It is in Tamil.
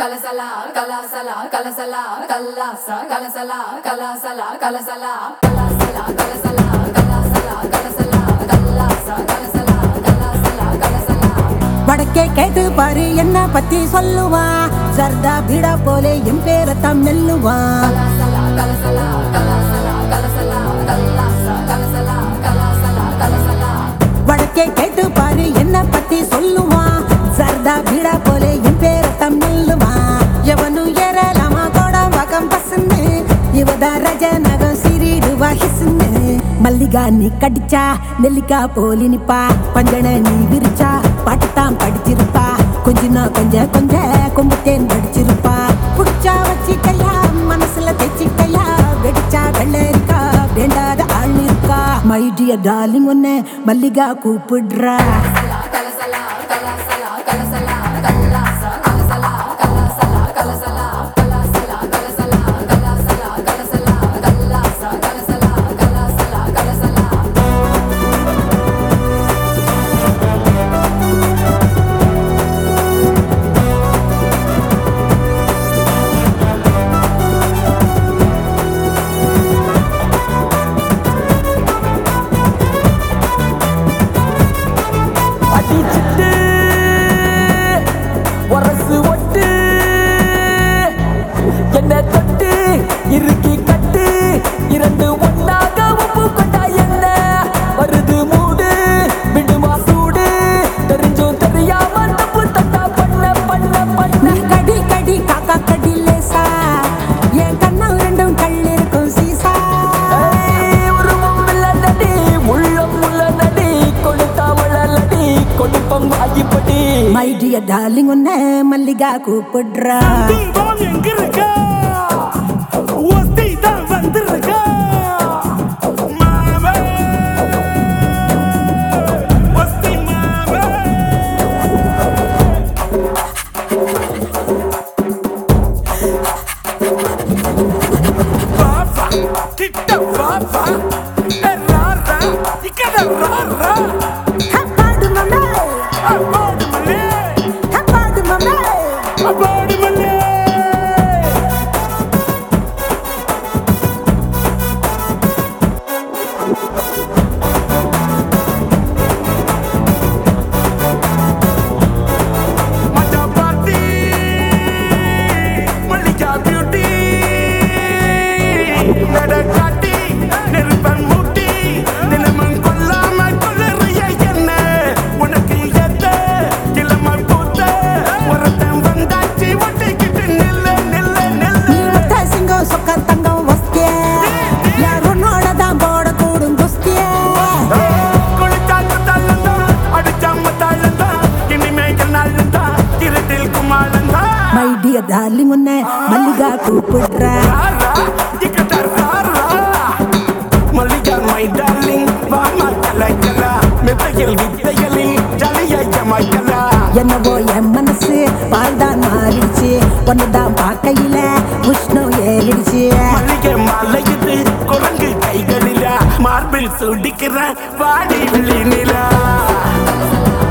கலசலா கலாசலா கலசலா கல்லாசா கலசலா கலாசலா கலசலா கலாசலா கலசலா கலாசலா கலசலா கல்லாசா கலசலா கலாசலா கலசலா வடக்கே கேட்டு பாரு என்ன பத்தி சொல்லுவான் சர்தா பீடா போலே என் பேரத்தான் மெல்லுவான் கலாசலா கலசலா கலாசலா கலசலா கல்லாசா கலசலா கலாசலா கலசலா வடக்கே கேட்டு பாரு என்ன பத்தி சொல்லுவான் சர்தா பீடா போலே என் பேரத்தான் மெல்லுவான் எவனும் ஏறலாமா கோட வகம் பசுன்னு இவதா ரஜ நகம் சிறிடுவா ஹிசுன்னு மல்லிகா நீ கடிச்சா நெல்லிக்கா போலி நிப்பா பஞ்சன நீ விரிச்சா பாட்டுத்தான் படிச்சிருப்பா கொஞ்சனா கொஞ்ச கொஞ்ச கொம்புத்தேன் படிச்சிருப்பா புடிச்சா வச்சிக்கையா மனசுல தைச்சிக்கையா வெடிச்சா வெள்ளரிக்கா வேண்டாத ஆள் இருக்கா மை டியர் டார்லிங் ஒன்னு மல்லிகா கூப்பிடுறா கலசலா கலாசலா கலசலா கல்லாசா கலசலா கலாசலா கலசலா கலாசலா கலசலா கலாசலா கலசலா கல்லாசா கலசலா கலாசலா கலசலா அடிச்சிட்டு உரசு ஒட்டு என்ன தொட்டு இறுக்கி கட்டு இரண்டு ஒன்னாக உப்பு கொண்டா என்ன வருது மூடு விடுமா சூடு தெரிஞ்சும் தெரியாம தப்பு தட்டா பண்ண பண்ண பண்ண நீ கடி கடி காக்கா கடி லேசா என் கண்ணம் ரெண்டும் கள்ளிருக்கும் சீசா ஏய், உருவம் இல்லடி, உள்ளம் உள்ளடி, கொடுத்தா வளலடி, கொடுப்பம் வாங்கிப்படி மை டியர் டார்லிங் ஒன்னு மல்லிகா கூப்பிடுறா தீபம் எங்க இருக்கா ஒத்தி தான் வந்திருக்கா மாவே ஒத்தி மாவே வாவா கிட்ட வாவா ராரா இக்கட ராரா ஹப்பாடு மம்மே அப்பாடு மல்லே ஹப்பாடு மம்மே அப்பாடு மல்லே மச்சா பார்ட்டி மல்லிகா பியூட்டி நட காட்டி நெருப்பன் மூட்டி நிலமன் கொல்லாம கொள்ளறிய என்ன உனக்கு எத்த கிளம பூத்த ஒருத்தன் வந்தாச்சு ஒட்டிக்கிட்டு நில்ல நில்ல நீ நில்ல ஒத்த சிங்கம் சொக்க தங்கம் வஸ்திய யார் உன்னோட தான் போட கூடும் குஸ்திய குளிச்சாக்கு தள்ளந்தான் அடிச்சாம தாழந்தான் இனிமேல் நாளந்தான் இருட்டில் குமாரந்தான் மை டியர் டார்லிங் ஒன்னு மல்லிகா கூப்பிடுறா ராரா, இக்கட்ட ராரா. மல்லிகா my darling, வாமா கலாய்க்கலா. மெத்தையில் வித்தைகளில் ஜாலியாய்க்க மாய்க்கலா. என்னவோ என் மனசு பால் தான் மாறிடுச்சு ஒன்னுதான் பார்க்கையில உஷ்ணம் ஏறிடுச்சு மல்லிகை மலையுது குரங்கு கைகளிலா மார்பில் சுடிக்கிற வாடி விழி நிலா கலசலா